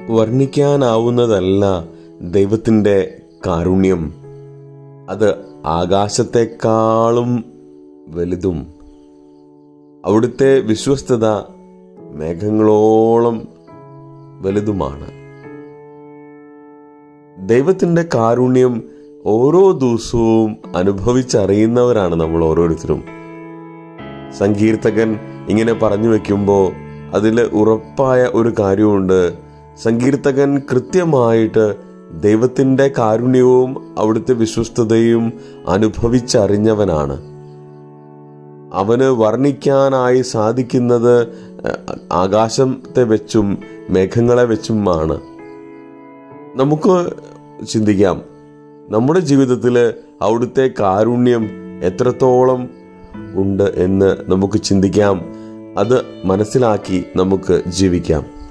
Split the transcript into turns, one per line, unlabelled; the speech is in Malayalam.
വർണ്ണിക്കാനാവുന്നതല്ല ദൈവത്തിൻ്റെ കാരുണ്യം അത് ആകാശത്തെക്കാളും വലുതും അവിടുത്തെ വിശ്വസ്തത മേഘങ്ങളോളം വലുതുമാണ് ദൈവത്തിൻ്റെ കാരുണ്യം ഓരോ ദിവസവും അനുഭവിച്ചറിയുന്നവരാണ് നമ്മൾ ഓരോരുത്തരും സങ്കീർത്തകൻ ഇങ്ങനെ പറഞ്ഞു വെക്കുമ്പോൾ അതിൽ ഉറപ്പായ ഒരു കാര്യമുണ്ട് സങ്കീർത്തകൻ കൃത്യമായിട്ട് ദൈവത്തിൻ്റെ കാരുണ്യവും അവിടുത്തെ വിശ്വസ്തതയും അനുഭവിച്ചറിഞ്ഞവനാണ് അവന് വർണ്ണിക്കാനായി സാധിക്കുന്നത് ആകാശത്തെ വെച്ചും മേഘങ്ങളെ വെച്ചുമാണ് നമുക്ക് ചിന്തിക്കാം നമ്മുടെ ജീവിതത്തിൽ അവിടുത്തെ കാരുണ്യം എത്രത്തോളം ഉണ്ട് എന്ന് നമുക്ക് ചിന്തിക്കാം അത് മനസ്സിലാക്കി നമുക്ക് ജീവിക്കാം